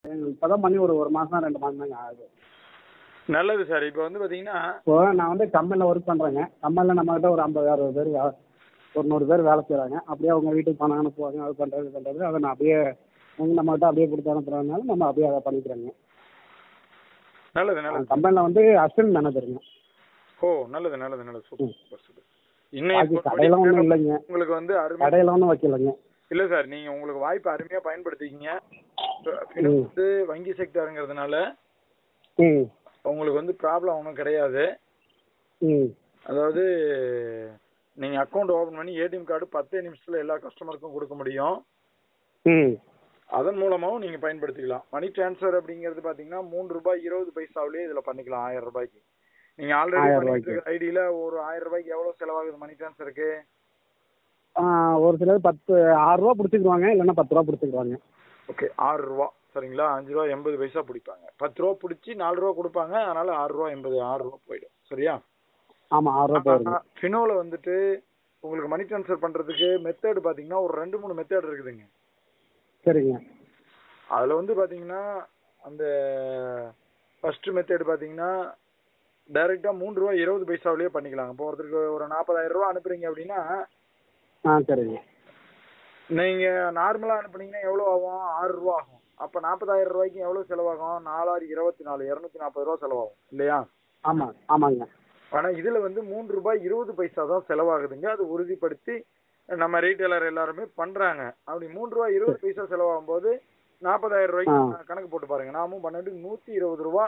இப்பதான் பண்ணி ஒரு ஒரு மாசம் ரெண்டு மாசம் தாங்க ஆகுது நல்லது சார் இப்போ வந்து பாத்தீங்கன்னா இப்போ நான் வந்து கம்பெனியில் ஒர்க் பண்ணுறேங்க கம்பெனியில் நம்மகிட்ட ஒரு ஐம்பது அறுபது பேர் வே- ஒரு நூறு பேர் வேலை செய்கிறாங்க அப்படியே அவங்க வீட்டுக்கு பணம் அனுப்புவாங்க அது பண்ணுறது இது பண்ணுறது அதை நான் அப்படியே அவங்க நம்மகிட்ட அப்படியே கொடுத்து அனுப்புறதுனால நம்ம அப்படியே அதை பண்ணிக்கிறோங்க நல்லது நல்லது கம்பெனியில் வந்து அசிஸ்டன்ட் மேனேஜருங்க ஓ நல்லது நல்லது நல்லது சூப்பர் ம். சூப்பர் சூப்பர் பாக்கி இன்னைக்கு கடையில ஒன்றும் இல்லைங்க உங்களுக்கு வந்து அருமை கடையில் ஒன்றும் வைக்கலைங்க இல்ல சார் நீங்க உங்களுக்கு வாய்ப்பு அருமையா பயன்படுத்திக்கிங்க ஃபினோ ம். வந்து வங்கி செக்டருங்கிறதுனால ம் உங்களுக்கு வந்து ப்ராப்ளம் ஒன்றும் கிடையாது ம் அதாவது நீங்க அக்கௌண்ட் ஓபன் பண்ணி ஏடிஎம் கார்டு பத்தே நிமிஷத்துல எல்லா கஸ்டமருக்கும் கொடுக்க முடியும் ம் அதன் மூலமாவும் நீங்க பயன்படுத்திக்கலாம் மணி டிரான்ஸ்ஃபர் அப்படிங்கிறது பாத்தீங்கன்னா மூன்று ரூபாய் இருபது பைசாவிலேயே இதுல பண்ணிக்கலாம் ஆயிரம் ரூபாய்க்கு நீங்க ஆல்ரெடி ஆயிரம் பண்ணிட்டு ரூபாய்க்கு. இருக்க ஐடியில ஒரு ஆயிரம் ரூபாய்க்கு எவ்வளவு செலவாகுது மணி டிரான்ஸ்ஃபருக்கு ஆ, ஒரு சிலர் பத்து ஆறு ரூபா பிடிச்சிக்குவாங்க இல்லைன்னா பத்து ரூபா பிடிச்சிக்குவாங்க ஓகே ஆறு ரூபா சரிங்களா அஞ்சு ரூபா எண்பது பைசா பிடிப்பாங்க பத்து ரூபா பிடிச்சி நாலு ரூபா கொடுப்பாங்க அதனால ஆறு ரூபா எண்பது ஆறு ரூபா போயிடும் சரியா ஆமாம் ஆறு ரூபா போயிருங்க ஃபினோல வந்துட்டு உங்களுக்கு மணி ட்ரான்ஸ்ஃபர் பண்றதுக்கு மெத்தட் பாத்தீங்கன்னா ஒரு ரெண்டு மூணு மெத்தட் இருக்குதுங்க சரிங்க அதுல வந்து பாத்தீங்கன்னா அந்த ஃபர்ஸ்ட் மெத்தட் பாத்தீங்கன்னா டைரக்டா மூணு ரூபா இருபது பைசாவிலேயே பண்ணிக்கலாம் இப்போ ஒருத்தருக்கு ஒரு நாற்பதாயிரம் ரூபா அனுப்புறீங்க அப்படின்னா ஆ சரிங்க நீங்க நார்மலா அனுப்புனீங்கன்னா எவ்வளவு ஆகும் ஆறு ரூபா ஆகும் அப்ப நாற்பதாயிரம் ரூபாய்க்கு எவ்வளவு செலவாகும் நாலாறு இருபத்தி நாலு இருநூத்தி நாற்பது ரூபா செலவாகும் இல்லையா ஆமாம் ஆமாங்க ஆனா இதுல வந்து மூன்று ரூபாய் இருபது பைசா தான் செலவாகுதுங்க அது உறுதிப்படுத்தி நம்ம ரீட்டைலர் எல்லாருமே பண்றாங்க அப்படி மூன்று ரூபாய் இருபது பைசா செலவாகும் போது நாற்பதாயிரம் ரூபாய்க்கு கணக்கு போட்டு பாருங்க நாமும் பன்னெண்டு நூத்தி இருபது ரூபா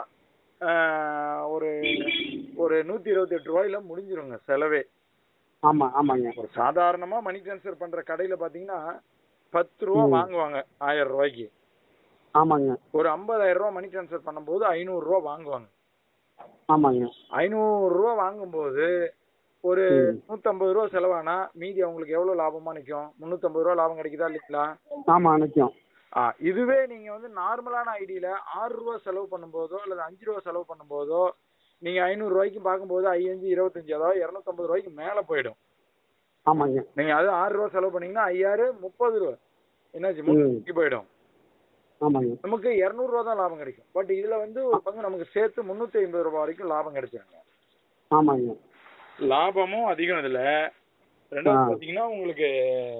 ஆஹ், ஒரு ஒரு நூத்தி இருபத்தி எட்டு ரூபாயில முடிஞ்சிருங்க செலவே ஆமாம் ஆமாங்க ஒரு சாதாரணமா மணி டிரான்ஸ்ஃபர் பண்ற கடையில பாத்தீங்கன்னா பத்து ரூபா ம். வாங்குவாங்க ஆயிரம் ரூபாய்க்கு ஆமாங்க ஒரு ஐம்பதாயிரம் ரூபா மணி டிரான்ஸ்ஃபர் பண்ணும்போது ஐநூறு ரூபா வாங்குவாங்க ஆமாங்க ஐநூறு ரூபா வாங்கும்போது ஒரு ம். நூத்தம்பது ரூபா செலவானா மீதி அவங்களுக்கு எவ்வளவு லாபமா நிக்கும் முன்னூத்தம்பது ரூபா லாபம் கிடைக்குதா இல்லைங்களா ஆமாம் நிற்கும் ஆ இதுவே நீங்க வந்து நார்மலான ஐடியில ஆறு ரூபா செலவு பண்ணும்போதோ அல்லது அஞ்சு ரூபா செலவு பண்ணும்போதோ நீங்க ஐநூறு ரூபாய்க்கு பார்க்கும்போது ஐயஞ்சு இருபத்தஞ்சு அதாவது இருநூத்தம்பது ரூபாய்க்கு மேல போயிடும் ஆமாங்க நீங்க அது ஆறு ரூபா செலவு பண்ணீங்கன்னா ஐயாறு முப்பது ரூபா என்னாச்சு ம். முன்னூத்தி போயிடும் ஆமாங்க நமக்கு இருநூறு ரூபா தான் லாபம் கிடைக்கும் பட் இதுல வந்து ஒரு பங்கு நமக்கு சேர்த்து முன்னூத்தி ஐம்பது ரூபாய் வரைக்கும் லாபம் கிடைச்சாங்க ஆமாங்க லாபமும் அதிகம் இதுல ரெண்டாவது ஆ. பாத்தீங்கன்னா உங்களுக்கு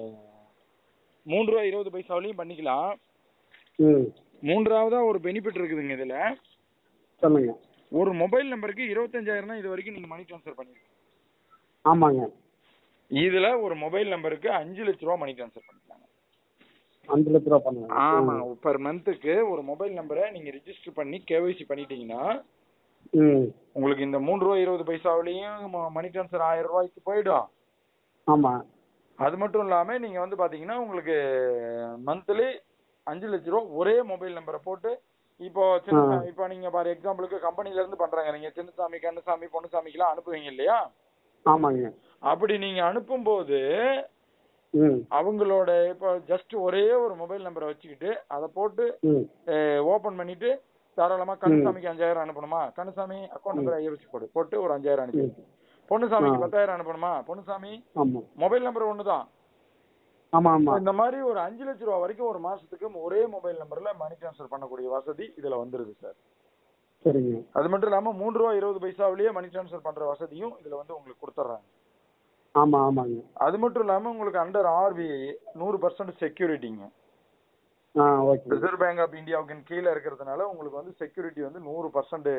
மூன்று ரூபா இருபது பைசாவிலையும் பண்ணிக்கலாம் ம் மூன்றாவதா ஒரு பெனிஃபிட் இருக்குதுங்க இதுல சொல்லுங்க ஒரு மொபைல் நம்பருக்கு இருபத்தஞ்சாயிரம் தான் இது வரைக்கும் நீங்க மணி ட்ரான்ஸ்ஃபர் பண்ணிருக்கீங்க ஆமாங்க இதுல ஒரு மொபைல் நம்பருக்கு அஞ்சு லட்ச ரூபா மணி ட்ரான்ஸ்ஃபர் பண்ணிக்கலாங்க அஞ்சு லட்ச ரூபா பண்ணுங்க ஆமா பர் மந்த்துக்கு ஒரு மொபைல் நம்பரை நீங்க ரிஜிஸ்டர் பண்ணி கேவைசி பண்ணிட்டீங்கன்னா ம் உங்களுக்கு இந்த மூன்று ரூபா இருபது பைசாவிலையும் மணி ட்ரான்ஸ்ஃபர் ஆயிரம் ரூபாய்க்கு போயிடும் ஆமாம் அது மட்டும் இல்லாம நீங்க வந்து பாத்தீங்கன்னா உங்களுக்கு மந்த்லி அஞ்சு லட்ச ரூபா ஒரே மொபைல் நம்பரை போட்டு இப்போ சின்ன ஆ. இப்போ நீங்க பாரு எக்ஸாம்பிளுக்கு கம்பெனில இருந்து பண்றாங்க நீங்க சின்னசாமி கண்ணுசாமி பொண்ணுசாமிக்கெல்லாம் அனுப்புவீங்க இல்லையா ஆமாங்க அப்படி நீங்க அனுப்பும்போது ம் அவங்களோட இப்போ ஜஸ்ட் ஒரே ஒரு மொபைல் நம்பரை வச்சுக்கிட்டு அதை போட்டு ம் ஓபன் பண்ணிட்டு தாராளமா கண்ணுசாமிக்கு அஞ்சாயிரம் அனுப்பணுமா கண்ணுசாமி அக்கௌண்ட் நம்பர் ஐயா வச்சு போடு போட்டு ஒரு அஞ்சாயிரம் அனுப்பி ம். பொண்ணுசாமிக்கு ஆ. பத்தாயிரம் அனுப்பணுமா பொண்ணுசாமி ஆமாம் மொபைல் நம்பர் ஒண்ணுதான் ஆமாம் ஆமாம் இந்த மாதிரி ஒரு அஞ்சு லட்ச ரூபா வரைக்கும் ஒரு மாசத்துக்கு ஒரே மொபைல் நம்பர்ல மணி ட்ரான்ஸ்ஃபர் பண்ணக்கூடிய வசதி இதுல வந்துருது சார் சரிங்க அது மட்டும் இல்லாம மூன்று ரூபா இருபது பைசாவிலேயே மணி ட்ரான்ஸ்ஃபர் பண்ற வசதியும் இதுல வந்து உங்களுக்கு கொடுத்துட்றாங்க ஆமாம் ஆமாங்க அது மட்டும் இல்லாம உங்களுக்கு அண்டர் ஆர்பிஐ நூறு பர்சன்ட் செக்யூரிட்டிங்க ஆ ஓகே ரிசர்வ் பேங்க் ஆஃப் இந்தியாவுக்கு கீழே இருக்கிறதுனால உங்களுக்கு வந்து செக்யூரிட்டி வந்து நூறு பர்சன்ட்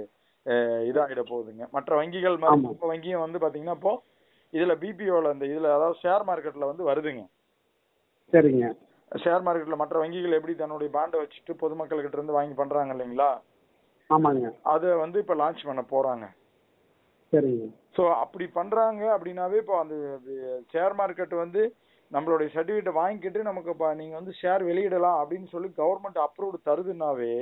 இதாகிட போகுதுங்க மற்ற வங்கிகள் மாதிரி ஆமா. இப்ப வங்கியும் வந்து பாத்தீங்கன்னா இப்போ இதுல பிபிஓல இந்த இதுல அதாவது ஷேர் மார்க்கெட்ல வந்து வருதுங்க சரிங்க ஷேர் மார்க்கெட்ல மற்ற வங்கிகள் எப்படி தன்னுடைய பாண்டை வச்சுட்டு பொதுமக்கள் கிட்ட இருந்து வாங்கி பண்றாங்க இல்லைங்களா ஆமாங்க அதை வந்து இப்ப லான்ச் பண்ண போறாங்க சரிங்க சோ அப்படி பண்றாங்க அப்படின்னாவே இப்போ அந்த ஷேர் மார்க்கெட் வந்து நம்மளுடைய சர்டிபிகேட் வாங்கிக்கிட்டு நமக்கு இப்ப நீங்க வந்து ஷேர் வெளியிடலாம் அப்படின்னு சொல்லி கவர்மெண்ட் அப்ரூவ்டு தருதுன்னாவே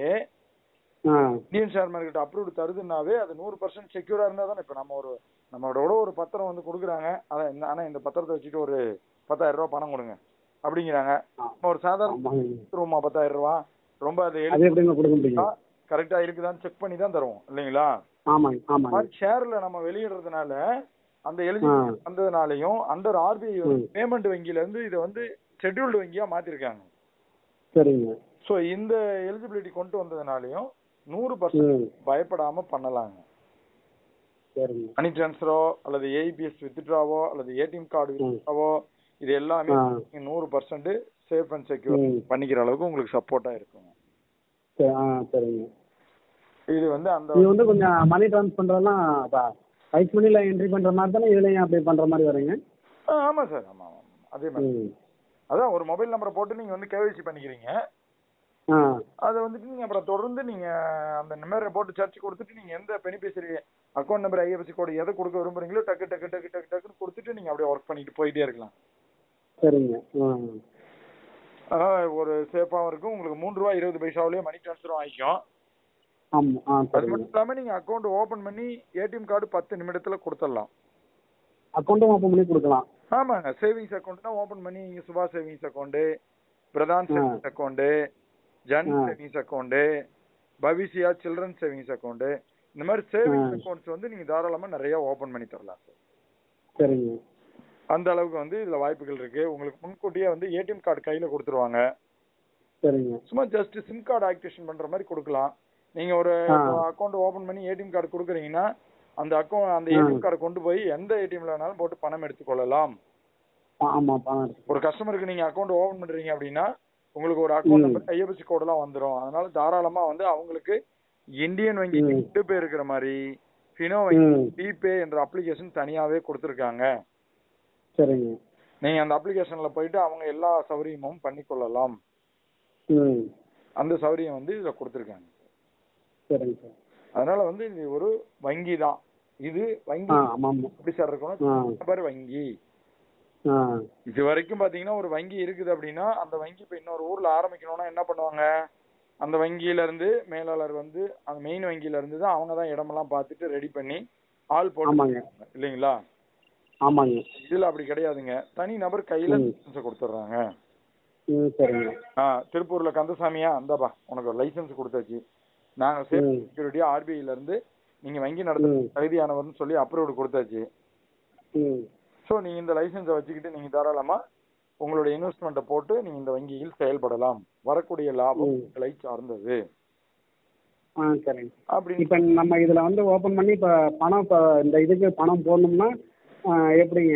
ஆ இந்தியன் ஷேர் மார்க்கெட் அப்ரூவ்டு தருதுன்னாவே அது நூறு பர்சன்ட் செக்யூரா இருந்தா தானே இப்ப நம்ம ஒரு நம்மளோட ஒரு பத்திரம் வந்து கொடுக்குறாங்க அதான் இந்த ஆனா இந்த பத்திரத்தை வச்சுட்டு ஒரு பத்தாயிரம் ரூபாய் பணம் கொடுங்க அப்படிங்கிறாங்க நம்ம ஒரு சாதாரண ஆமாங்க ரூமா பத்தாயிரம் ரூபாய் ரொம்ப அது அது எப்படிங்க கொடுக்க முடியும் கரெக்டா இருக்குதான்னு செக் பண்ணி தான் தருவோம் இல்லைங்களா ஆமாங்க ஆமாங்க மாதிரி ஷேர்ல நம்ம வெளியிடுறதுனால அந்த எலிஜிபிலிட்டி ஆ. வந்ததுனாலையும் அண்டர் ஆர்பிஐ ம். பேமெண்ட் வங்கியில இருந்து இதை வந்து ஷெட்யூல்டு வங்கியா மாத்திருக்காங்க சரிங்க ஸோ இந்த எலிஜிபிலிட்டி கொண்டு வந்ததுனாலையும் நூறு பர்சன்ட் ம் பயப்படாம பண்ணலாங்க சரிங்க மணி டிரான்ஸ்ஃபரோ அல்லது ஏபிஎஸ் வித்ட்ராவோ அல்லது ஏடிஎம் கார்டு ம். வித்ட்ராவோ இது எல்லாமே ஆ. நீங்க நூறு பர்சன்ட் சேஃப் அண்ட் செக்யூர் ம். பண்ணிக்கிற அளவுக்கு உங்களுக்கு சப்போர்ட்டா இருக்குங்க சரி ஆ சரிங்க இது வந்து அந்த இது வந்து கொஞ்சம் மணி ட்ரான்ஸ்ஃபர் பண்ணுறதுலாம் இப்போ ரைஸ் மணியில் என்ட்ரி பண்ணுற மாதிரி தானே இதுலையும் அப்படி பண்ணுற மாதிரி வருங்க ஆ, ஆமா சார் ஆமா ஆமா அதே மாதிரி ம் அதான் ஒரு மொபைல் நம்பரை போட்டு நீங்க வந்து கேவைசி பண்ணிக்கிறீங்க ஆ அதை வந்துட்டு நீங்க அப்புறம் தொடர்ந்து நீங்க அந்த நம்பரை போட்டு சர்ச் கொடுத்துட்டு நீங்க எந்த beneficiary account number IFSC code எதை கொடுக்க விரும்புறீங்களோ டக்கு டக்கு டக்கு டக்கு டக்குன்னு கொடுத்துட்டு நீங்க அப்படியே ஒர்க் பண்ணிட்டு போயிட்டே இருக்கலாம் சரிங்க ஆ அதனால ஒரு சேஃபாகவும் இருக்கும் உங்களுக்கு மூணு ரூபா இருபது பைசாவிலேயே மணி ட்ரான்ஸ்ஃபரும் ஆகிக்கும் ஆமாம் ஆ அது சரிங்க மட்டும் இல்லாம நீங்க அக்கௌண்ட் ஓபன் பண்ணி ஏடிஎம் கார்டு பத்து நிமிடத்துல கொடுத்துடலாம் அக்கௌண்ட்டும் ஓப்பன் பண்ணி கொடுக்கலாம் ஆமாங்க சேவிங்ஸ் அக்கௌண்ட்னா ஓபன் பண்ணி நீங்க சுபா சேவிங்ஸ் அக்கௌண்ட் பிரதான் ஆ. சேவிங்ஸ் அக்கௌண்ட் ஜன் ஆ. சேவிங்ஸ் அக்கௌண்ட் பவிசியா சில்ட்ரன் சேவிங்ஸ் அக்கௌண்ட் இந்த மாதிரி சேவிங்ஸ் ஆ. அக்கௌண்ட்ஸ் வந்து நீங்க தாராளமா நிறைய ஓபன் பண்ணி தரலாம் சார் சரிங்க அந்த அளவுக்கு வந்து இதுல வாய்ப்புகள் இருக்கு உங்களுக்கு முன்கூட்டியே வந்து ஏடிஎம் கார்டு கையில கொடுத்துருவாங்க சரிங்க சும்மா ஜஸ்ட் சிம் கார்டு ஆக்டிவேஷன் பண்ற மாதிரி கொடுக்கலாம் நீங்க ஒரு ஆ. அக்கௌண்ட் ஓபன் பண்ணி ஏடிஎம் கார்டு கொடுக்குறீங்கன்னா அந்த அக்கௌண்ட் அந்த ஆ. ஏடிஎம் கார்டு கொண்டு போய் எந்த ஏடிஎம்ல வேணாலும் போட்டு பணம் எடுத்துக்கொள்ளலாம் ஆ ஆமாம் பணம் எடுத்து ஒரு கஸ்டமருக்கு நீங்க அக்கௌண்ட் ஓபன் பண்றீங்க அப்படின்னா உங்களுக்கு ஒரு அக்கௌண்ட் ம். நம்பர் ஐஎஃப்எஸ்சி கோடெல்லாம் வந்துரும் அதனால தாராளமா வந்து அவங்களுக்கு இந்தியன் வங்கி ம். ரெண்டு பேர் இருக்கிற மாதிரி ஃபினோ வங்கி ம் டிபே என்ற அப்ளிகேஷன் தனியாவே கொடுத்துருக்காங்க சரிங்க நீங்க அந்த அப்ளிகேஷன்ல போயிட்டு அவங்க எல்லா சௌகரியமும் பண்ணிக்கொள்ளலாம் ம் அந்த சௌகரியம் வந்து இதுல கொடுத்துருக்காங்க சரிங்க சார் அதனால வந்து இது ஒரு வங்கி தான் இது வங்கி ஆ ஆமாம் ஆமாம் எப்படி சார் இருக்கணும் ஆ நபர் வங்கி ஆ இது வரைக்கும் பாத்தீங்கன்னா ஒரு வங்கி இருக்குது அப்படின்னா அந்த வங்கி இப்ப இன்னொரு ஊர்ல ஆரம்பிக்கணும்னா என்ன பண்ணுவாங்க அந்த வங்கியில இருந்து மேலாளர் வந்து அந்த மெயின் வங்கியில இருந்து தான் அவங்க தான் இடமெல்லாம் பார்த்துட்டு ரெடி பண்ணி ஆள் போட்டு ஆமாங்க இல்லைங்களா ஆமாங்க இதுல அப்படி கிடையாதுங்க தனி நபர் கையில ம். லைசன்ஸ் கொடுத்துட்றாங்க ம் சரிங்க ஆ திருப்பூர்ல கந்தசாமியா இந்தாப்பா உனக்கு ஒரு லைசன்ஸ் கொடுத்தாச்சு நாங்க சேஃப்டி ம். செக்யூரிட்டியா ஆர்பிஐல இருந்து நீங்க வங்கி நடத்த ம் தகுதியானவர்னு சொல்லி அப்ரூவ்டு கொடுத்தாச்சு ம் ஸோ நீங்க இந்த லைசன்ஸை வச்சுக்கிட்டு நீங்க தாராளமா உங்களுடைய இன்வெஸ்ட்மெண்ட்டை போட்டு நீங்க இந்த வங்கியில் செயல்படலாம் வரக்கூடிய லாபம் ம். உங்களை சார்ந்தது ஆ சரிங்க அப்படின்னு இப்போ நம்ம இதில் வந்து ஓப்பன் பண்ணி இப்போ பணம் இப்போ இந்த இதுக்கு பணம் போடணும்னா ஆ, எப்படிங்க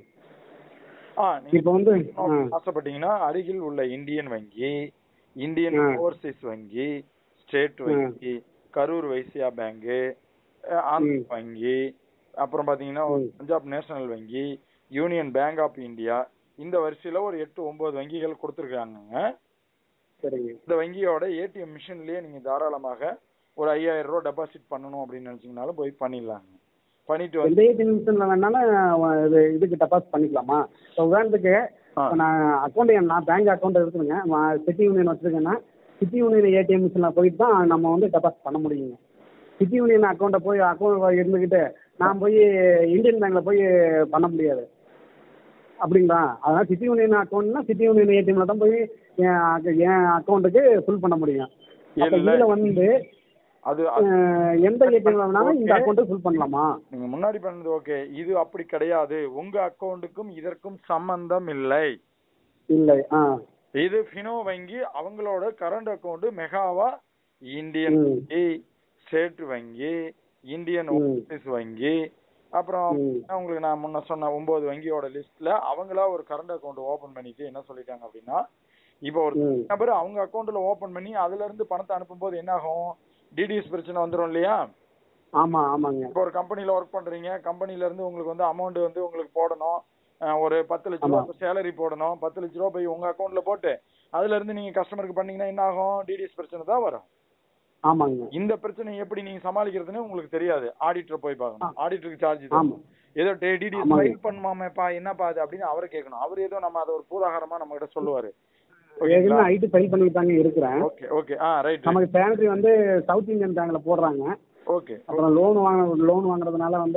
ஆ நீங்க இப்போ வந்து ஆ ஆசைப்பட்டீங்கன்னா அருகில் உள்ள இந்தியன் வங்கி இந்தியன் ஆ. ஓவர்சீஸ் வங்கி ஸ்டேட் ஆ. வங்கி கரூர் வைசியா பேங்கு ஆந்திர ம். வங்கி அப்புறம் பாத்தீங்கன்னா ம். பஞ்சாப் நேஷனல் வங்கி யூனியன் பேங்க் ஆஃப் இந்தியா இந்த வரிசையில ஒரு எட்டு ஒன்பது வங்கிகள் கொடுத்துருக்காங்க சரிங்க இந்த வங்கியோட ஏடிஎம் மிஷின்லயே நீங்க தாராளமாக ஒரு ஐயாயிரம் ரூபாய் டெபாசிட் பண்ணணும் அப்படின்னு நினைச்சீங்கனாலும் போய் பண்ணிடலாங்க பண்ணிட்டு வந்து எந்த ஏடிஎம் மிஷினில் வேணாலும் அஹ், இது இதுக்கு டெபாசிட் பண்ணிக்கலாமா இப்போ உதாரணத்துக்கு ஆ. இப்போ நான் அக்கௌண்ட் நான் பேங்க் அக்கௌண்ட் இருக்குதுங்க நான் சிட்டி யூனியன் வச்சுருக்கேன்னா சிட்டி யூனியன் ஏடிஎம் மிஷினில் போயிட்டு தான் நம்ம வந்து டெபாசிட் பண்ண முடியுங்க சிட்டி யூனியன் அக்கௌண்ட்டை போய் அக்கௌண்ட் இருந்துக்கிட்டு நான் போய் இந்தியன் பேங்க்கில் போய் பண்ண முடியாது அப்படிங்களா அதனால் சிட்டி யூனியன் அக்கௌண்ட்னா சிட்டி யூனியன் ஏடிஎம்ல தான் போய் என் அக்க- என் அக்கௌண்ட்டுக்கு ஃபில் பண்ண முடியும் அப்போ இல்ல. இதில் வந்து அது அது அஹ், எந்த ஏடிஎம்ல வேணாலும் இந்த Okay. அக்கௌண்ட்டு ஃபில் பண்ணலாமா நீங்க முன்னாடி பண்ணது ஓகே இது அப்படி கிடையாது உங்க அக்கௌண்ட்டுக்கும் இதற்கும் சம்பந்தம் இல்லை இல்லை ஆ இது ஃபினோ வங்கி அவங்களோட கரண்ட் அக்கௌண்ட் மெகாவா இந்தியன் ம். வங்கி ஸ்டேட் வங்கி இந்தியன் ம். ஓவர்சீஸ் வங்கி அப்புறம் ம். உங்களுக்கு நான் முன்ன சொன்ன ஒன்பது வங்கியோட லிஸ்ட்ல அவங்களா ஒரு கரண்ட் அக்கௌண்ட் ஓபன் பண்ணிட்டு என்ன சொல்லிட்டாங்க அப்படின்னா இப்போ ஒரு ம் நபர் அவங்க அக்கௌண்ட்ல ஓபன் பண்ணி அதுல இருந்து பணத்தை அனுப்பும்போது என்ன ஆகும் டிடிஎஸ் பிரச்சனை வந்துரும் இல்லையா ஆமாம் ஆமாங்க இப்போ ஒரு கம்பெனில ஒர்க் பண்றீங்க கம்பெனில இருந்து உங்களுக்கு வந்து அமௌண்ட் வந்து உங்களுக்கு போடணும் அஹ் ஒரு பத்து லட்ச ஆமா. ரூபா சேலரி போடணும் பத்து லட்ச ரூபா போய் உங்க அக்கௌண்ட்ல போட்டு அதுல இருந்து நீங்க கஸ்டமருக்கு பண்ணீங்கன்னா என்ன ஆகும் டிடிஎஸ் பிரச்சனை தான் வரும் ஆமாங்க இந்த பிரச்சனை எப்படி நீங்க சமாளிக்கிறதுன்னு உங்களுக்கு தெரியாது ஆடிட்டர் போய் பார்க்கணும் ஆடிட்டருக்கு சார்ஜ் ஆமா. ஏதோ டிடிஎஸ் ஆமாங்க. ஃபைல் பண்ணுமாமேப்பா என்னப்பா அது அப்படின்னு அவரை கேட்கணும் அவர் ஏதோ நம்ம அதை ஒரு பூதாகரமா நம்ம கிட்ட சொல்லுவாரு ஏற்கனவே ஐடி ஃபைல் பண்ணிட்டு தாங்க இருக்கிறேன் ஓகே ஓகே ஆ ரைட் நமக்கு சேலரி வந்து சவுத் இந்தியன் பேங்க்ல போடுறாங்க ஓகே அப்புறம் லோன் வாங்க லோன் வாங்குறதுனால வந்து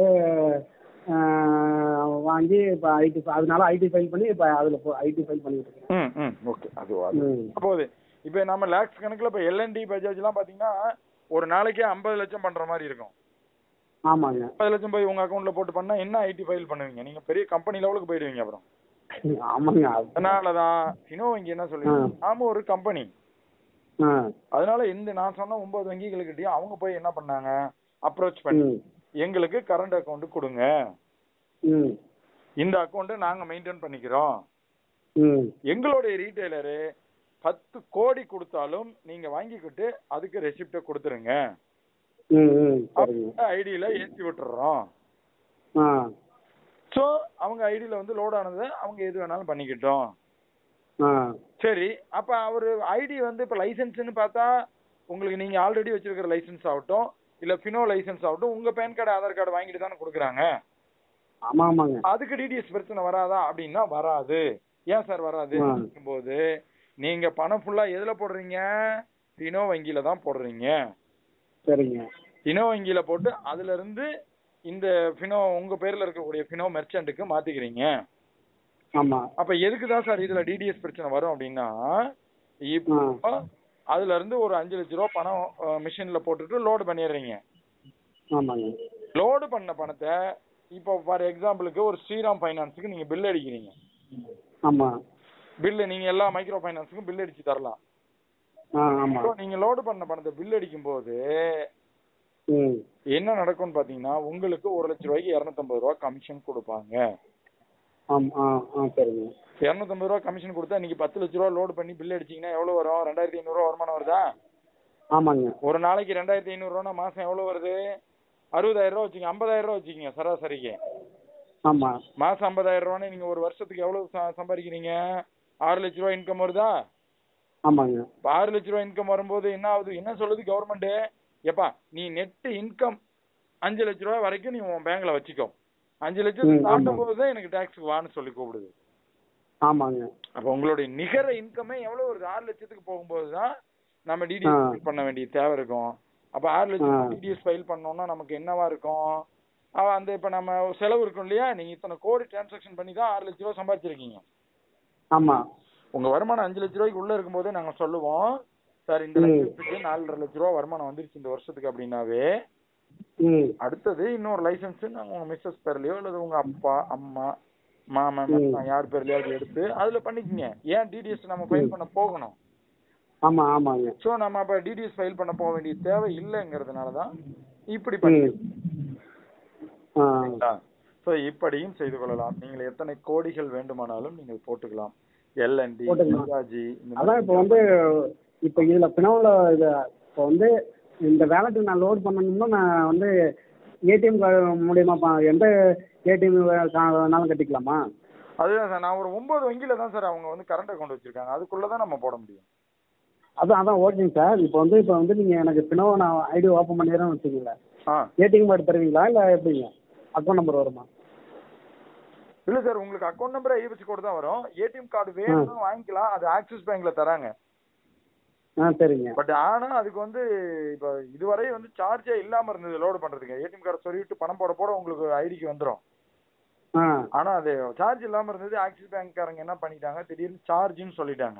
ஆஹ், வாங்கி இப்போ ஐடி அதனால ஐடி ஃபைல் பண்ணி இப்போ அதில் ஐடி ஃபைல் பண்ணிட்டு இருக்கேன் ம் ம் ஓகே அது அது ம். போகுது இப்போ நம்ம லேக்ஸ் கணக்குல இப்போ எல்என்டி பஜாஜ்லாம் பாத்தீங்கன்னா ஒரு நாளைக்கே ஐம்பது லட்சம் பண்ற மாதிரி இருக்கும் ஆமாங்க ஐம்பது லட்சம் போய் உங்க அக்கௌண்ட்ல போட்டு பண்ணா என்ன ஐடி ஃபைல் பண்ணுவீங்க நீங்க பெரிய கம்பெனி லெவலுக்கு போயிடுவீங்க அப்புறம் ஆமாங்க அது- அதனாலதான் ஃபினோ வங்கி என்ன சொல்லி ஆ. நாம ஒரு கம்பெனி ஆ அதனால இந்த நான் சொன்ன ஒன்பது வங்கிகளுக்கிட்டயும் அவங்க போய் என்ன பண்ணாங்க அப்ரோச் பண்ணி ம் எங்களுக்கு கரண்ட் அக்கவுண்ட் கொடுங்க ம் இந்த அக்கௌண்ட்டை நாங்க மெயின்டைன் பண்ணிக்கிறோம் ம் எங்களுடைய ரீட்டைலரு பத்து கோடி கொடுத்தாலும் நீங்க வாங்கிக்கிட்டு அதுக்கு ரெசிப்ட கொடுத்துருங்க ம் ம் சரிங்க ஐடியில ஏத்தி விட்டுறோம் ஆ சோ அவங்க ஐடியில வந்து லோட் ஆனதை அவங்க எது வேணாலும் பண்ணிக்கிட்டோம் ஆ சரி அப்ப அவரு ஐடி வந்து இப்ப லைசென்ஸ்னு பார்த்தா உங்களுக்கு நீங்க ஆல்ரெடி வச்சிருக்கிற லைசென்ஸ் ஆகட்டும் இல்ல பினோ லைசென்ஸ் ஆகட்டும் உங்க பேன் கார்டு ஆதார் கார்டு வாங்கிட்டு தானே கொடுக்குறாங்க ஆமா ஆமாங்க அதுக்கு டிடிஎஸ் பிரச்சனை வராதா அப்படின்னா வராது ஏன் சார் வராது ஆ. போது நீங்க பணம் ஃபுல்லா எதுல போடுறீங்க பினோ வங்கியில தான் போடுறீங்க சரிங்க பினோ வங்கியில போட்டு அதுல இருந்து இந்த பினோ உங்க பேர்ல இருக்கக்கூடிய பினோ மெர்ச்சன்ட்டுக்கு மாத்திக்கிறீங்க ஆமா அப்ப எதுக்கு தான் சார் இதுல டிடிஎஸ் பிரச்சனை வரும் அப்படின்னா இப்போ அதுல இருந்து ஒரு அஞ்சு லட்ச ரூபா பணம் மிஷின்ல போட்டுட்டு லோடு பண்ணிடுறீங்க ஆமாங்க லோடு பண்ண பணத்தை இப்போ ஃபார் எக்ஸாம்பிளுக்கு ஒரு ஸ்ரீராம் ஃபைனான்ஸுக்கு நீங்க பில் அடிக்கிறீங்க ஆமா பில்லு நீங்க எல்லா மைக்ரோ ஃபைனான்ஸுக்கும் பில் அடிச்சு தரலாம் ஆ ஆமா So, நீங்க லோடு பண்ண பணத்தை பில் அடிக்கும் போது ம் என்ன நடக்கும்னு பாத்தீங்கன்னா உங்களுக்கு ஒரு லட்ச ரூபாய்க்கு இருநூத்தம்பது ரூபா கமிஷன் கொடுப்பாங்க ஆம் ஆ ஆ சரிங்க இருநூத்தம்பது ரூபா கமிஷன் கொடுத்தா இன்னைக்கு பத்து லட்ச ரூபா லோடு பண்ணி பில் அடிச்சீங்கன்னா எவ்வளவு வரும் ரெண்டாயிரத்தி ஐநூறு ரூபா வருமானம் வருதா ஆமாங்க ஒரு நாளைக்கு ரெண்டாயிரத்தி ஐநூறு ரூபா மாசம் எவ்வளவு வருது அறுபதாயிரம் ரூபா வச்சுங்க ஐம்பதாயிரம் ரூபா வச்சுக்கங்க சராசரிக்கு ஆமா மாசம் ஐம்பதாயிரம் ரூபான்னு நீங்க ஒரு வருஷத்துக்கு எவ்வளவு ச- சம்பாதிக்கிறீங்க ஆறு லட்ச ரூபா இன்கம் வருதா ஆமாங்க இப்ப ஆறு லட்ச ரூபா இன்கம் வரும்போது என்ன ஆகுது என்ன சொல்லுது கவர்மெண்ட் எப்பா நீ நெட் இன்கம் அஞ்சு லட்ச ரூபா வரைக்கும் நீ உன் பேங்க்ல வச்சுக்கோ அஞ்சு லட்சத்துக்கு ம், ஆமா. தாண்டும் போது தான் எனக்கு டாக்ஸ் வான்னு சொல்லி கூப்பிடுது ஆமாங்க அப்ப உங்களுடைய நிகர இன்கமே எவ்வளவு வருது ஆறு லட்சத்துக்கு போகும்போது தான் நம்ம ஆ. டிடிஎஸ் பண்ண வேண்டிய தேவை இருக்கும் அப்ப ஆறு லட்சம் ஆ. டிடிஎஸ் ஃபைல் பண்ணோம்னா நமக்கு என்னவா இருக்கும் அவ அந்த இப்ப நம்ம செலவு இருக்கும் இல்லையா நீங்க இத்தனை கோடி டிரான்சாக்ஷன் பண்ணி தான் ஆறு லட்ச ரூபா சம்பாதிச்சிருக்கீங்க ஆமா உங்க வருமானம் அஞ்சு லட்ச ரூபாய்க்கு உள்ள இருக்கும்போதே நாங்க சொல்லுவோம் சார் இந்த ம். லட்சத்துக்கு நாலரை லட்ச ரூபா வருமானம் வந்துருச்சு இந்த வருஷத்துக்கு அப்படின்னாவே ம் அடுத்தது இன்னொரு லைசன்ஸ் நாங்க உங்க மிஸ்ஸஸ் பேர்லயோ அல்லது உங்க அப்பா அம்மா மாமன் ம். மச்சான் யார் பேர்லயாவது எடுத்து அதுல பண்ணிக்கங்க ஏன் டிடிஎஸ் நம்ம ஃபைல் ம். பண்ண போகணும் ஆமா ஆமாங்க சோ நம்ம அப்ப டிடிஎஸ் ஃபைல் பண்ண போக வேண்டிய தேவை இல்லைங்கிறதுனால தான் இப்படி பண்ணி ம் ஆ சோ இப்படியும் செய்து கொள்ளலாம் நீங்கள் எத்தனை கோடிகள் வேண்டுமானாலும் நீங்கள் போட்டுக்கலாம் எல்என்டி போட்டுக்கலாம். பஜாஜி இந்த அதான் இப்போ வந்து இப்போ இதில் பினோவில் இது இப்போ வந்து இந்த வேலெட்டுக்கு நான் லோட் பண்ணணும்னா நான் வந்து ஏடிஎம் மூலியமா ப- எந்த ஏடிஎம் வேணாலும் கட்டிக்கலாமா அதுதான் சார் நான் ஒரு ஒன்பது வங்கியில தான் சார் அவங்க வந்து கரண்ட் அக்கௌண்ட் வச்சிருக்காங்க அதுக்குள்ள தான் நம்ம போட முடியும் அதான் அதான் ஓகேங்க சார் இப்போ வந்து இப்போ வந்து நீங்கள் எனக்கு பினோ நான் ஐடி ஓப்பன் பண்ணிடுறேன்னு வச்சுக்கோங்களேன் ஆ ஏடிஎம் கார்டு தருவீங்களா இல்லை எப்படிங்க அக்கௌண்ட் நம்பர் வருமா இல்ல சார் உங்களுக்கு அக்கௌண்ட் நம்பர் ஐபிசி கோடு தான் வரும் ஏடிஎம் கார்டு வேணும்னு வாங்கிக்கலாம் அது ஆக்சிஸ் பேங்க்ல தராங்க ஆ சரிங்க பட் ஆனா அதுக்கு வந்து இப்ப இதுவரை வந்து சார்ஜே இல்லாம இருந்தது லோடு பண்றதுக்கு ஏடிஎம் கார்டு சொல்லிட்டு பணம் போட போட உங்களுக்கு ஐடிக்கு வந்துரும் ஆ ஆனா அது சார்ஜ் இல்லாம இருந்தது ஆக்சிஸ் பேங்க்காரங்க என்ன பண்ணிட்டாங்க திடீர்னு சார்ஜ்னு சொல்லிட்டாங்க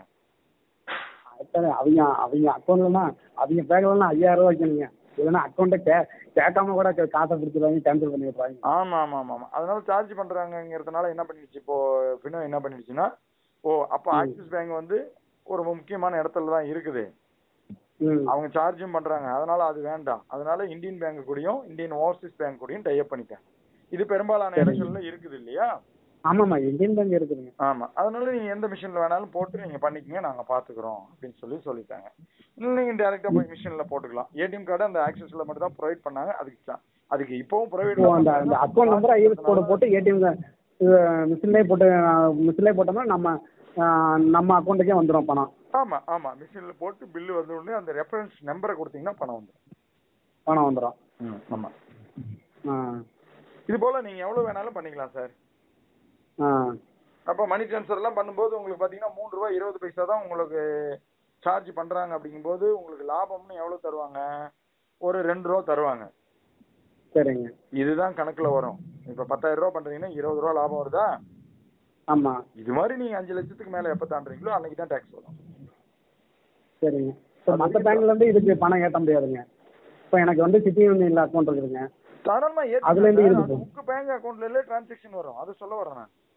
சரி அவங்க அவங்க அக்கௌண்ட்லனா அவங்க பேங்க்லனா ஐயாயிரம் ரூபா வைக்கணுங்க இல்லைன்னா அக்கௌண்ட்டை கே கேட்காம கூட கா- காசை பிடிச்சிருவாங்க கேன்சல் பண்ணி விட்றாங்க ஆமா ஆமா ஆமா ஆமா அதனால சார்ஜ் பண்றாங்கங்கிறதுனால என்ன பண்ணிடுச்சு இப்போ பினோ என்ன பண்ணிடுச்சுன்னா ஓ அப்போ ம். ஆக்சிஸ் பேங்க் வந்து ஒரு முக்கியமான இடத்துல தான் இருக்குது ம் அவங்க சார்ஜும் பண்றாங்க அதனால அது வேண்டாம் அதனால இந்தியன் பேங்க் கூடயும் இந்தியன் ஓவர்சீஸ் பேங்க் கூடயும் டைப் பண்ணிட்டாங்க இது பெரும்பாலான சரி. இடங்கள்ல இருக்குது இல்லையா ஆமாம்மா இந்தியன் பேங்க் இருக்குதுங்க ஆமா அதனால நீங்க எந்த மிஷின்ல வேணாலும் போட்டு நீங்க பண்ணிக்கங்க நாங்க பாத்துக்கிறோம் அப்படின்னு சொல்லி சொல்லிட்டாங்க இன்னும் நீங்க டைரக்டா போய் மிஷின்ல போட்டுக்கலாம் ஏடிஎம் கார்டு அந்த ஆக்சஸ்ல மட்டும் தான் ப்ரொவைட் பண்ணாங்க அதுக்கு சா- அதுக்கு இப்பவும் இப்போ அந்த அந்த அக்கௌண்ட் நம்பர் ஐஎஃப் கோடு போட்டு ஏடிஎம் மிஷின்லேயே போட்டு மிஷின்லேயே போட்டோம்னா நம்ம ஆ, நம்ம அக்கௌண்ட்டுக்கே வந்துடும் பணம் ஆமா ஆமா மிஷின்ல போட்டு பில்லு வந்த உடனே அந்த ரெஃபரன்ஸ் நம்பரை கொடுத்தீங்கன்னா பணம் வந்துடும் பணம் வந்துடும் ம், ஆமா ஆ இது போல நீங்க எவ்வளவு வேணாலும் பண்ணிக்கலாம் சார் ஆ அப்ப மணி ட்ரான்ஸ்ஃபர் எல்லாம் பண்ணும்போது உங்களுக்கு பாத்தீங்கன்னா மூணு ரூபாய் இருபது பைசா தான் உங்களுக்கு சார்ஜ் பண்றாங்க அப்படிங்கும்போது உங்களுக்கு லாபம்னு எவ்வளவு தருவாங்க ஒரு ரெண்டு ரூபா தருவாங்க சரிங்க இதுதான் கணக்குல வரும் இப்ப பத்தாயிரம் ரூபா பண்றீங்கன்னா இருபது ரூபா லாபம் வருதா ஆமாம் இது மாதிரி நீங்க அஞ்சு லட்சத்துக்கு மேல எப்ப தாண்டுறீங்களோ அன்னைக்கு தான் டாக்ஸ் வரும் சரிங்க இப்போ மற்ற பேங்க்லேருந்து இதுக்கு பணம் ஏற்ற முடியாதுங்க இப்போ எனக்கு வந்து சிட்டி யூனியனில் அக்கௌண்ட் இருக்குதுங்க தாராளமா அதுல இருந்து ஏத்துக்கலாம் இருக்குது. அது உங்க பேங்க் அக்கவுண்ட்ல டிரான்சாக்ஷன் வரும் அது சொல்ல வரேன் நான்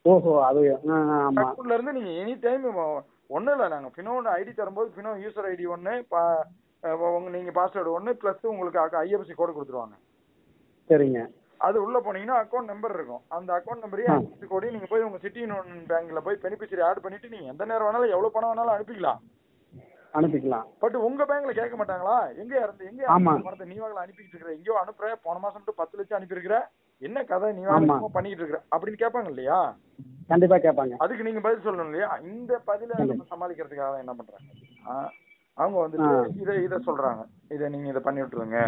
ஓஹோ அது ஆ ஆ, ஆமா அக்கௌண்ட்ல இருந்து நீங்க எனி டைம் ஒண்ணும் இல்ல நாங்க பினோட ஐடி தரும்போது பினோ யூசர் ஐடி ஒன்னு பா- அஹ் உங்க நீங்க பாஸ்வேர்டு ஒன்னு பிளஸ் உங்களுக்கு ஐஎஃப்சி கோடு கொடுத்துருவாங்க சரிங்க அது உள்ள போனீங்கன்னா அக்கௌண்ட் நம்பர் இருக்கும் அந்த அக்கௌண்ட் நம்பரையும் ஆ. ஐஎஃப்சி கோடையும் நீங்க போய் உங்க சிட்டி யூனியன் பேங்க்ல போய் பெனிஃபிஷரி ஆட் பண்ணிட்டு நீங்க எந்த நேரம் வேணாலும் எவ்வளவு பணம் வேணாலும் அனுப்பிக்கலாம் அனுப்பிக்கலாம் பட் உங்க பேங்க்ல கேட்க மாட்டாங்களா எங்க இருந்து எங்க ஆமா. அந்த பணத்தை நீ வாங்கல அனுப்பிட்டு இருக்கிற எங்கேயோ அனுப்புற போன மாசம் மட்டும் பத்து லட்சம் அனுப்பியிருக்கிற என்ன கதை நீ ஆமா. வாங்க பண்ணிட்டு இருக்கிற அப்படின்னு கேட்பாங்க இல்லையா கண்டிப்பா கேட்பாங்க அதுக்கு நீங்க பதில் சொல்லணும் இல்லையா இந்த பதில நம்ம சமாளிக்கிறதுக்காக தான் என்ன பண்றாங்க ஆ, அவங்க வந்துட்டு ஆ. இத இத சொல்றாங்க இத நீங்க இத பண்ணி விட்டுருங்க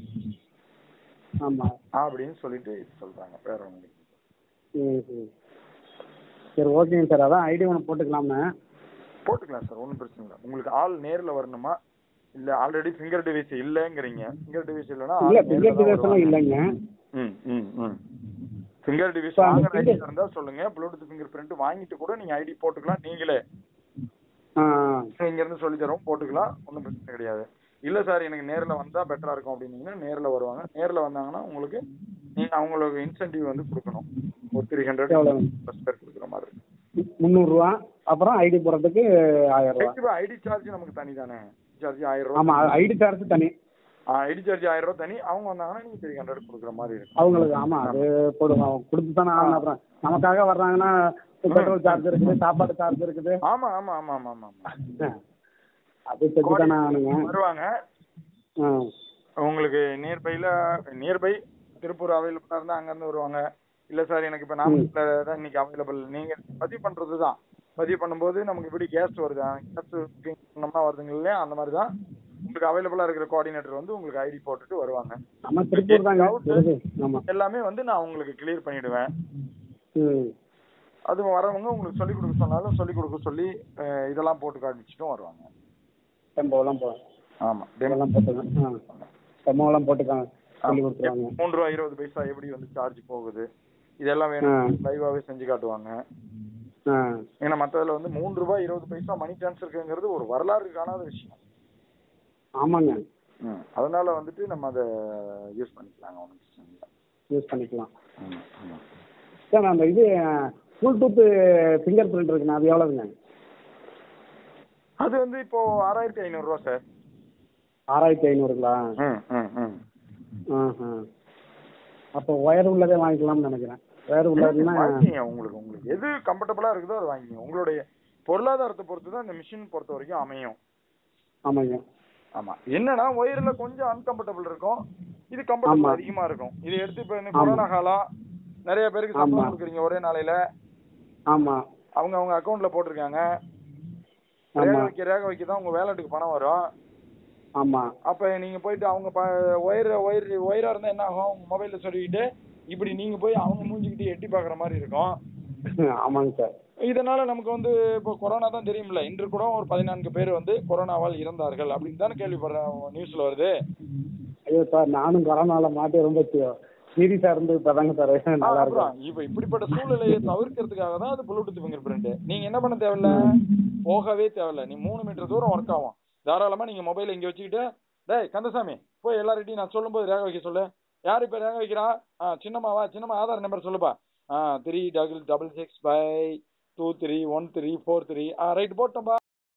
ஆமா அப்படின்னு சொல்லிட்டு இது சொல்றாங்க வேற ஒண்ணு இல்ல. ம் ம் சரி ஓகேங்க சார் அதான் ஐடி ஒன்று போட்டுக்கலாம்னு போட்டுக்கலாம் சார் ஒன்றும் பிரச்சனை இல்லை உங்களுக்கு ஆள் நேர்ல வரணுமா இல்ல ஆல்ரெடி ஃபிங்கர் டிவைஸ் இல்லங்கிறீங்க ஃபிங்கர் டிவைஸ் இல்லைன்னா ஆள் இல்லை நேர்ல ஃபிங்கர் தான் டிவைஸ்லாம் வருவாங்க. இல்லைங்க ம் ம் ம் ஃபிங்கர் டிவைஸ் So, அந்த வாங்குற ஐடி finger- இருந்தா சொல்லுங்க ப்ளூடூத் ஃபிங்கர் பிரிண்ட் வாங்கிட்டு கூட நீங்க ஐடி போட்டுக்கலாம் நீங்களே ஆ இங்க இருந்து சொல்லி தரோம் போட்டுக்கலாம் ஒன்றும் பிரச்சனை கிடையாது இல்ல சார் எனக்கு நேர்ல வந்தா பெட்டரா இருக்கும் அப்படின்னீங்கன்னா நேர்ல வருவாங்க நேர்ல வந்தாங்கன்னா உங்களுக்கு நீங்க அவங்களுக்கு இன்சென்டிவ் வந்து கொடுக்கணும் ஒரு த்ரீ ஹண்ட்ரட் எவ்வளவு? பஸ் பேர் கொடுக்குற மாதிரி இருக்கும் முந்நூறுரூவா அப்புறம் ஐடி போடுறதுக்கு ஆயிரம் ரூபா ஐடி சார்ஜ் நமக்கு தனி தானே சார்ஜ் ஆயிரம் ரூபாய் ஆமாம் ஐடி சார்ஜ் தனி ஐடி சார்ஜ் ஆயிரம் ரூபாய் தனி அவங்க வந்தாங்கன்னா நீங்க த்ரீ ஹண்ட்ரட் கொடுக்குற மாதிரி இருக்கும் அவங்களுக்கு ஆமாம் அது போடுவோம் கொடுத்து தானே ஆகணும் அப்புறம் நமக்காக வர்றாங்கன்னா பெட்ரோல் சார்ஜ் இருக்குது சாப்பாடு சார்ஜ் இருக்குது ஆமா ஆமா ஆமா ஆமா ஆமா ஆமா அது செஞ்சு தானே ஆகணுங்க வருவாங்க ஆ உங்களுக்கு நியர்பைல நியர்பை திருப்பூர் அவைலபிளா இருந்தா அங்க இருந்து வருவாங்க இல்ல சார் எனக்கு இப்ப நாமக்கல்ல தான் இன்னைக்கு அவைலபிள் நீங்க பதிவு பண்றது தான் பதிவு பண்ணும்போது நமக்கு இப்படி கேஸ்ட் வருது கேஸ்ட் பண்ணோம்னா வருதுங்க இல்லையா அந்த மாதிரி தான் உங்களுக்கு அவைலபிளா இருக்கிற கோஆர்டினேட்டர் வந்து உங்களுக்கு ஐடி போட்டுட்டு வருவாங்க நம்ம திருப்பூர் தாங்க வருது ஆமாம் எல்லாமே வந்து நான் உங்களுக்கு கிளியர் பண்ணிடுவேன் ம் அது வரவங்க உங்களுக்கு சொல்லி கொடுக்க சொன்னாலும் சொல்லி கொடுக்க சொல்லி அஹ், இதெல்லாம் போட்டு காமிச்சிட்டும் வருவாங்க டெம்போலாம் போ ஆமா டெம்போலாம் போட்டுக்கோங்க ஆ டெம்போலாம் போட்டுக்காங்க சொல்லி கொடுத்துருவாங்க மூன்று ரூபா இருபது பைசா எப்படி வந்து சார்ஜ் போகுது இதெல்லாம் வேணும் லைவாவே செஞ்சு காட்டுவாங்க ஆ ஏன்னா மத்ததுல வந்து மூன்று ரூபாய் இருபது பைசா மணி டிரான்ஸ்ஃபருங்கிறது ஒரு வரலாறு காணாத விஷயம் ஆமாங்க ம். அதனால வந்துட்டு நம்ம அதை யூஸ் பண்ணிக்கலாங்க ஒன்றும் பிரச்சனை இல்லை யூஸ் பண்ணிக்கலாம் ம், ம். சார் அந்த இது ப்ளூடூத்து ஃபிங்கர் பிரிண்ட் இருக்குண்ணா அது எவ்வளோங்க அது வந்து இப்போ ஆறாயிரத்தி ஐநூறு ரூபா சார் ஆறாயிரத்தி ஐநூறுங்களா ம் ம் ம் ஆஹா அப்போ ஒயர் உள்ளதே வாங்கிக்கலாம்னு நினைக்கிறேன் ஒயர் உள்ளதுன்னா வாங்கிங்க உங்களுக்கு உங்களுக்கு எது கம்ஃபர்டபுளா இருக்குதோ அது வாங்கிங்க உங்களுடைய பொருளாதாரத்தை பொறுத்து தான் இந்த மிஷின் பொறுத்த வரைக்கும் அமையும் ஆமாங்க ஆமா என்னன்னா ஒயர்ல கொஞ்சம் அன்கம்ஃபர்டபுள் இருக்கும் இது கம்ஃபர்டபுள் ஆமா. அதிகமா இருக்கும் இது எடுத்து இப்ப இந்த ஆமா. கொரோனா காலம் நிறைய பேருக்கு சம்பளம் ஆமா. கொடுக்குறீங்க ஒரே நாளையில ஆமாம் அவங்க அவங்க அக்கவுண்ட்ல போட்டிருக்காங்க ரேக ஆமாம் வைக்க ரேக வைக்க தான் உங்க வேலட்டுக்கு பணம் வரும் ஆமாம் அப்ப நீங்க போயிட்டு அவங்க ஒயர் ஒயர் ஒயரா இருந்தா என்ன ஆகும் உங்க மொபைல்ல சொல்லிக்கிட்டு இப்படி நீங்க போய் அவங்க மூஞ்சிக்கிட்டு எட்டி பாக்குற மாதிரி இருக்கும் ஆமாங்க சார் இதனால நமக்கு வந்து இப்போ கொரோனா தான் தெரியும்ல இன்று கூட ஒரு பதினான்கு பேர் வந்து கொரோனாவால் இறந்தார்கள் அப்படின்னு தானே கேள்விப்படுறேன் நியூஸ்ல வருது ஐயோ சார் நானும் கொரோனாவில் மாட்டி ரொம்ப சீரியஸாக இருந்து இப்போ தாங்க சார் நல்லா இருக்கும் அப்புறம் இப்ப இப்படிப்பட்ட சூழ்நிலையை தவிர்க்கிறதுக்காக தான் அது ப்ளூடூத் ஃபிங்கர் பிரிண்ட் நீங்க என்ன பண்ண தேவையில்ல போகவே தேவையில்ல நீ மூணு மீட்டர் தூரம் ஒர்க் ஆகும் தாராளமா நீங்க மொபைல் இங்க வச்சுக்கிட்டு டேய் கந்தசாமி போய் எல்லார்கிட்டையும் நான் சொல்லும்போது ரேக வைக்க சொல்லு யார் இப்ப ரேக வைக்கிறா ஆ சின்னம்மாவா சின்னம்மா ஆதார் நம்பர் சொல்லுப்பா ஆ three double double six five two three one three four three ஆ ரைட் போட்டோம்பா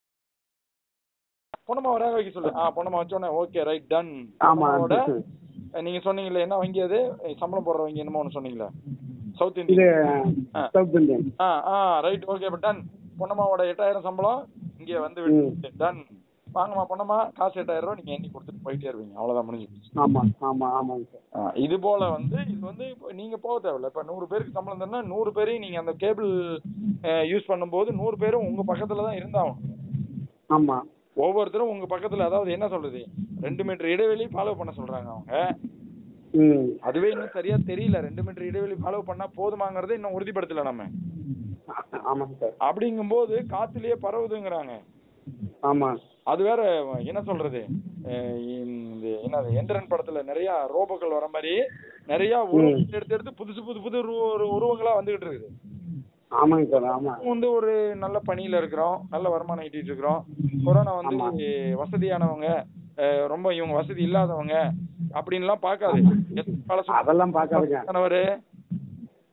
பொண்ணம்மாவை ரேக வைக்க சொல்லு ஆ பொண்ணம்மா வச்சோடனே ஓகே ரைட் டன் பொண்ணம்மாவோட ஆமாம் நீங்க சொன்னீங்களே என்ன வங்கி அது சம்பளம் போடுற வங்கி என்னமோ ஒன்று சொன்னீங்களே சவுத் இது இந்தியன் ஆ. சவுத் இந்தியன் ஆ ஆ ரைட் ஓகே இப்போ டன் பொன்னம்மாவோட எட்டாயிரம் சம்பளம் இங்கே வந்து விட்டு டன் வாங்கம்மா பொன்னம்மா காசு எட்டாயிரம் ரூபா நீங்க எண்ணி கொடுத்துட்டு போயிட்டே இருப்பீங்க அவ்வளவுதான் முடிஞ்சு போச்சு. ஆமாம் ஆமாம் ஆமாங்க சார் ஆ, இது போல வந்து இது வந்து இப்போ நீங்க போக தேவையில்ல இப்ப நூறு பேருக்கு சம்பளம் தரனா நூறு பேரையும் நீங்க அந்த கேபிள் யூஸ் பண்ணும்போது நூறு பேரும் உங்க பக்கத்துல தான் இருந்தாகும் ஆமாம் ஒவ்வொருத்தரும் உங்க பக்கத்துல அதாவது என்ன சொல்றது ரெண்டு மீட்டர் இடைவெளி ஃபாலோ பண்ண சொல்றாங்க அவங்க ம் அதுவே இன்னும் சரியா தெரியல ரெண்டு மீட்டர் இடைவெளி ஃபாலோ பண்ணா போதுமாங்கறதை இன்னும் உறுதிப்படுத்தல நம்ம ஆமாங்க சார் அப்படிங்கும்போது காத்துலயே பரவுதுங்கிறாங்க ஆமாம் அது வேற என்ன சொல்றது அஹ் இந்த என்னது எந்திரன் படத்துல நிறைய ரோபோக்கள் வர மாதிரி நிறைய உருவங்கள் எடுத்து எடுத்து புதுசு புது புது உரு- ஒரு உருவங்களா வந்துகிட்டு இருக்குது ஆமாங்க சார் ஆமாம் வந்து ஒரு நல்ல பணியில இருக்கிறோம் நல்ல வருமானம் ஈட்டிட்டு இருக்கிறோம் கொரோனா வந்து ஆமா. வசதியானவங்க அஹ் ரொம்ப இவங்க வசதி இல்லாதவங்க அப்படின்லாம் பார்க்காது எத்தனை பல அதெல்லாம் பார்க்காதுங்க கணவர்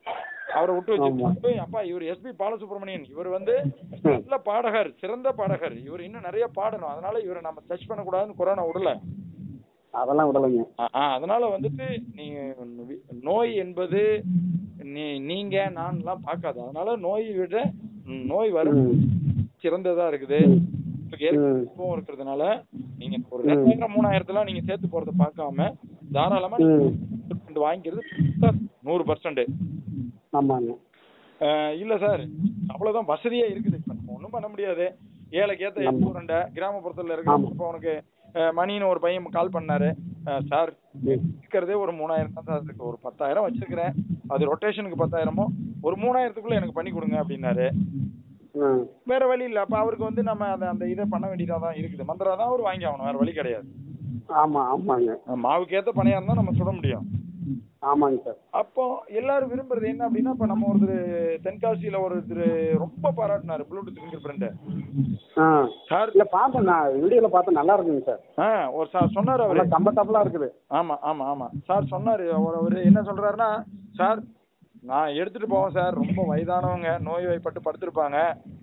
அவரை விட்டு ஆமா. வச்சு அப்பா இவர் எஸ்பி பாலசுப்ரமணியன் இவர் வந்து நல்ல பாடகர் சிறந்த பாடகர் இவர் இன்னும் நிறைய பாடணும் அதனால இவரை நம்ம டச் பண்ணக்கூடாதுன்னு கொரோனா விடல அதெல்லாம் விடலைங்க ஆ- ஆ, அதனால வந்துட்டு நீங்க வி- நோய் என்பது நீ நீங்க நான்லாம் பார்க்காது அதனால நோயை விட ம், நோய் வரும் ம். சிறந்ததா இருக்குது ம். உங்களுக்கு ஏற்கனவே ம். அனுபவம் இருக்கிறதுனால நீங்க ஒரு ம். ரெண்டாயிரம் மூணாயிரத்துல நீங்க சேர்த்து போறத பார்க்காம தாராளமா ம். நீங்க வாங்கிக்கிறது நூறு பர்சன்ட் ஆமாங்க இல்ல சார் அவ்வளவுதான் வசதியா இருக்குது இப்ப நம்ம ஒண்ணும் பண்ண முடியாது ஏழைக்கு ஏத்த ஆமா. எட்நூறுண்ட கிராமப்புறத்துல இருக்கிற ஆமா. இப்ப உனக்கு அஹ், மணின்னு ஒரு பையன் கால் பண்ணாரு அஹ், சார் ம். இருக்கிறதே ஒரு மூணாயிரம் தான் சார் இருக்கு ஒரு பத்தாயிரம் வச்சிருக்கிறேன் அது ரொட்டேஷனுக்கு பத்தாயிரமோ ஒரு மூணாயிரத்துக்குள்ள எனக்கு பண்ணி கொடுங்க அப்படின்னாரு ம். வேற வழி இல்ல அப்ப அவருக்கு வந்து நம்ம அந்த அந்த இதை பண்ண வேண்டியதா தான் இருக்குது மந்திரா தான் அவர் வாங்கி ஆகணும் வேற வழி கிடையாது ஆமா ஆமாங்க மாவுக்கு ஏத்த பணையா இருந்தா நம்ம சுட முடியும் ஆமாங்க சார் அப்போ எல்லாரும் விரும்புறது என்ன அப்படின்னா இப்ப நம்ம ஒருத்தர் தென்காசியில ஒருத்தர் ரொம்ப பாராட்டினாரு ப்ளூடூத் ஃபிங்கர் பிரிண்ட் ஆ சார் இல்ல பார்த்தேன் நான் வீடியோல பார்த்தேன் நல்லா இருக்குங்க சார் ஆ ஒரு சார் சொன்னாரு அவரு நல்லா கம்ஃபர்டபுளா இருக்குது ஆமா ஆமா ஆமா சார் சொன்னாரு அவர் அவரு என்ன சொல்றாருன்னா சார் நான் எடுத்துட்டு போவேன் சார் ரொம்ப வயதானவங்க நோய் வாய்ப்பட்டு படுத்திருப்பாங்க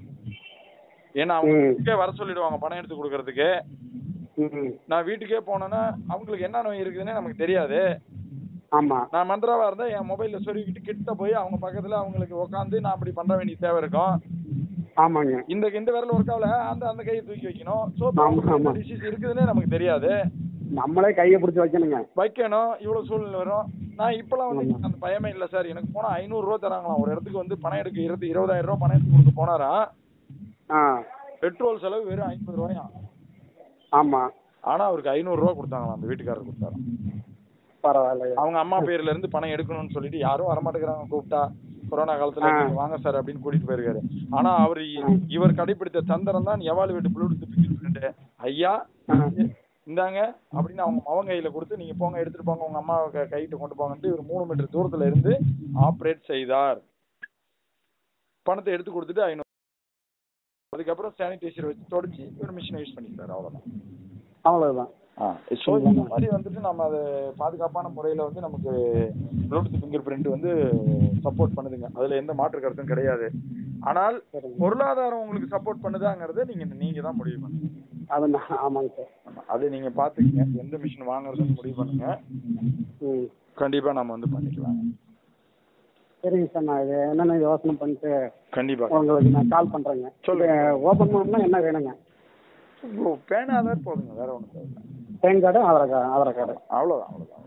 ஏன்னா அவங்க ம். வீட்டுக்கே வர சொல்லிடுவாங்க பணம் எடுத்து கொடுக்கறதுக்கு ம். நான் வீட்டுக்கே போனேன்னா அவங்களுக்கு என்ன நோய் இருக்குதுன்னு நமக்கு தெரியாது ஆமா நான் மந்திராவா இருந்தா என் மொபைல்ல சொருவிக்கிட்டு கிட்ட போய் அவங்க பக்கத்துல அவங்களுக்கு உட்காந்து நான் அப்படி பண்ண வேண்டிய தேவை இருக்கும் ஆமாங்க இந்த இந்த விரல் ஒர்க் ஆகல அந்த அந்த கையை தூக்கி வைக்கணும் சோ ஆமா, ஆமா. டிசீஸ் இருக்குதுன்னே நமக்கு தெரியாது நம்மளே கையை பிடிச்சி வைக்கணுங்க வைக்கணும் இவ்வளவு சூழ்நிலை வரும் நான் இப்பெல்லாம் வந்து ஆமா. எனக்கு அந்த பயமே இல்ல சார் எனக்கு போனா ஐநூறு ரூபா தராங்களாம் ஒரு இடத்துக்கு வந்து பணம் எடுக்க இருபது இருபதாயிரம் ரூபாய் பணம் எடுத்து கொடுக்க போனாராம் ஆ பெட்ரோல் செலவு வெறும் ஐம்பது ரூபாயாம் ஆமா ஆனா அவருக்கு ஐநூறு ரூபா கொடுத்தாங்களாம் அந்த வீட்டுக்காரர் கொடுத்தாராம் பரவாயில்லையா அவங்க அம்மா பேர்ல இருந்து பணம் எடுக்கணும்னு சொல்லிட்டு யாரும் வரமாட்டேங்கிறாங்க கூப்பிட்டா கொரோனா காலத்துல ஆ. நீங்க வாங்க சார் அப்படின்னு கூட்டிட்டு போயிருக்காரு ஆனா அவர் இவர் கடைபிடித்த தந்திரம் தான் எவாலு வீட்டு ப்ளூடூத் ஐயா ஆ. இந்தாங்க அப்படின்னு அவங்க மவன் கையில கொடுத்து நீங்க போங்க எடுத்துட்டு போங்க உங்க அம்மாவை க- கையிட்டு கொண்டு போங்கன்ட்டு இவர் மூணு மீட்டர் தூரத்துல இருந்து ஆப்ரேட் செய்தார் பணத்தை எடுத்து கொடுத்துட்டு ஐநூறு அதுக்கப்புறம் சானிடைசர் வச்சு தொடச்சி ஒரு மிஷினை யூஸ் பண்ணிக்கிறாரு அவ்வளவுதான் அவ்வளவுதான் ஸோ இந்த மாதிரி வந்துட்டு நம்ம அதை பாதுகாப்பான முறையில வந்து நமக்கு ப்ளூடூத் ஃபிங்கர் பிரிண்ட் வந்து சப்போர்ட் பண்ணுதுங்க அதுல எந்த மாற்று கருத்தும் கிடையாது ஆனால் சரிங்க. பொருளாதாரம் உங்களுக்கு சப்போர்ட் பண்ணுதாங்கிறத நீங்க நீங்க தான் முடிவு பண்ணுங்க அது நான் ஆமாங்க சார் ஆமா, அது நீங்க பாத்துக்கங்க எந்த மிஷின் வாங்குறதுன்னு முடிவு பண்ணுங்க ம் கண்டிப்பா நம்ம வந்து பண்ணிக்கலாம் சரிங்க சார் நான் இது என்னென்ன யோசனை பண்ணிட்டு கண்டிப்பா உங்களுக்கு நான் கால் பண்றேங்க சொல்லுங்க. ஓப்பன் பண்ணணும்னா என்ன வேணுங்க ஓ, பேனாதான் போதுங்க வேற ஒண்ணும் தேவையில்ல pan card Aadhaar card Aadhaar card அவ்வளவுதான் அவ்வளவுதான்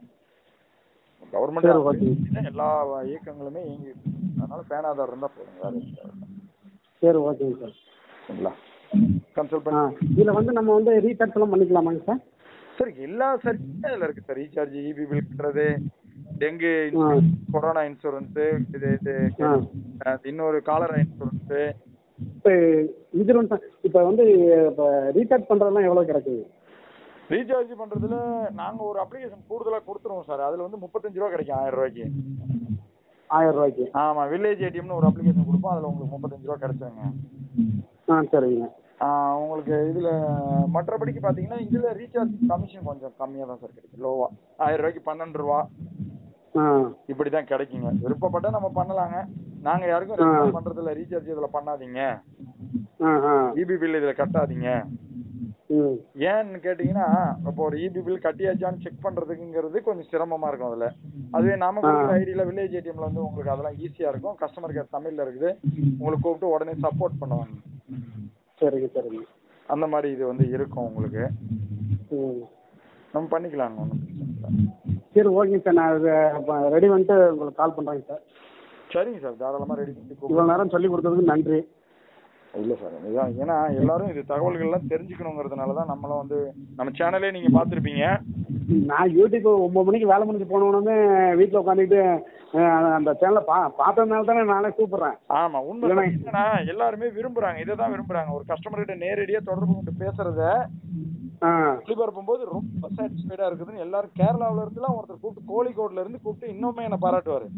சரி, கவர்மெண்ட் ஓகே. எல்லா இயக்கங்களுமே இயங்கி இருக்கு. அதனால பேனாதார் இருந்தா போதுங்க வேற எதுவும் தேவையில்ல. சரி ஓகேங்க சார் சரிங்களா கன்சல்ட் ஆ பண்ணி இதில் வந்து நம்ம வந்து ரீசார்ஜ் எல்லாம் பண்ணிக்கலாமாங்க சார் சார் எல்லா சர்வீஸுமே இதுல இருக்கு சார் ரீசார்ஜ் இபி பில் கட்டுறது டெங்கு ஆ. கொரோனா இன்சூரன்ஸ் இது இது ஆ. அஹ் இன்னொரு காலரா இன்சூரன்ஸ் இப்போ இன்சூரன்ஸ் இப்போ வந்து இப்போ ரீசார்ஜ் பண்ணுறதுலாம் எவ்வளோ கிடைக்குங்க ரீசார்ஜ் பண்றதுல நாங்க ஒரு அப்ளிகேஷன் கூடுதலா கொடுத்துருவோம் சார் அதுல வந்து முப்பத்தஞ்சு ரூபா கிடைக்கும் ஆயிரம் ரூபாய்க்கு ஆயிரம் ரூபாய்க்கு ஆமா வில்லேஜ் ஏடிஎம்னு ஒரு அப்ளிகேஷன் கொடுப்போம் அதுல உங்களுக்கு முப்பத்தஞ்சு ரூபா கிடைச்சாங்க ஆ சரிங்க ஆஹ் உங்களுக்கு இதுல மற்றபடிக்கு பாத்தீங்கன்னா இதுல ரீசார்ஜ் கமிஷன் கொஞ்சம் கம்மியா தான் சார் கிடைக்கும் லோவா ஆயிரம் ரூபாய்க்கு பன்னெண்டு ரூபா ஆ இப்படிதான் கிடைக்குங்க விருப்பப்பட்டா நம்ம பண்ணலாங்க நாங்க யாருக்கும் ஆ. ரெக்கமெண்ட் பண்றது இல்ல ரீசார்ஜ் இதுல பண்ணாதீங்க ஆ ஆ இபி பில் இதுல கட்டாதீங்க ம் ஏன்னு கேட்டீங்கன்னா இப்போ ஒரு இபி பில் கட்டியாச்சான்னு செக் பண்றதுக்குங்கிறது கொஞ்சம் சிரமமா இருக்கும் அதுல அதுவே நாம கொடுக்குற ஆ. ஐடியில வில்லேஜ் ஏடிஎம்ல வந்து உங்களுக்கு அதெல்லாம் ஈஸியா இருக்கும் கஸ்டமர் கேர் தமிழ்ல இருக்குது உங்களுக்கு கூப்பிட்டு உடனே சப்போர்ட் பண்ணுவாங்க சரிங்க சரிங்க அந்த மாதிரி இது வந்து இருக்கும் உங்களுக்கு ம் நம்ம பண்ணிக்கலாங்க ஒன்றும் பிரச்சனை இல்லை சரி ஓகேங்க சார் நான் இது ரெடி பண்ணிட்டு உங்களுக்கு கால் பண்ணுறேங்க சார் சரிங்க சார் தாராளமா ரெடி பண்ணி இவ்வளோ கூப்பிடுங்க நேரம் சொல்லி கொடுத்ததுக்கு நன்றி இல்ல சார் இதுதான் ஏன்னா எல்லாரும் இது தகவல்கள்லாம் தெரிஞ்சுக்கணுங்கிறதுனால தான் நம்மளும் வந்து நம்ம சேனலே நீங்க பார்த்திருப்பீங்க நான் யூடியூப் ஒம்பது மணிக்கு வேலை முடிஞ்சு போனோடனே வீட்டில் உட்காந்துக்கிட்டு அந்த சேனலை பா பார்த்ததுனால தானே நானே கூப்பிட்றேன் ஆமா உண்மை இல்லைன்னா- என்னன்னா எல்லாருமே விரும்புறாங்க இதை தான் விரும்புறாங்க ஒரு கஸ்டமர் கிட்ட நேரடியா தொடர்பு கொண்டு பேசுறத ஆ ஒளிபரப்பும் போது ரொம்ப சாட்டிஸ்ஃபைடா இருக்குதுன்னு எல்லாரும் கேரளாவுல இருந்துலாம் ஒருத்தர் கூப்பிட்டு கோழிக்கோட்ல இருந்து கூப்பிட்டு இன்னுமே என்ன பாராட்டுவாரு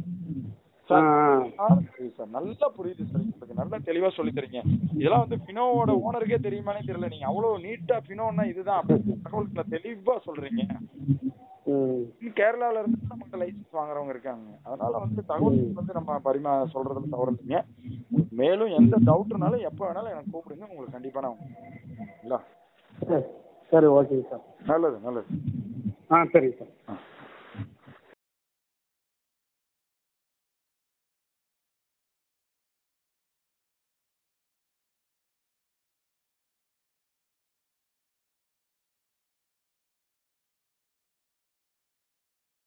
ஆ சார் ஆ. ஆ, புரியுது சார் நல்லா புரியுது சார் உங்களுக்கு நல்லா தெளிவா சொல்லி தரீங்க இதெல்லாம் வந்து ஃபினோவோட ஓனருக்கே தெரியுமானே தெரியல நீங்க அவ்வளவு நீட்டா ஃபினோன்னா இதுதான் அப்படி தகவல்களை தெளிவா சொல்றீங்க ம் கேரளால இருந்து நமக்கு லைசன்ஸ் வாங்குறவங்க இருக்காங்க அதனால வந்து தகவல் வந்து நம்ம பரிமா சொல்றதுல தவறு இல்லைங்க உங்களுக்கு மேலும் எந்த டவுட்னாலும் எப்போ வேணாலும் எனக்கு கூப்பிடுங்க உங்களுக்கு கண்டிப்பா நான் இல்ல சரி சரி ஓகேங்க சார் நல்லது நல்லது ஆ சரிங்க சார் ஆ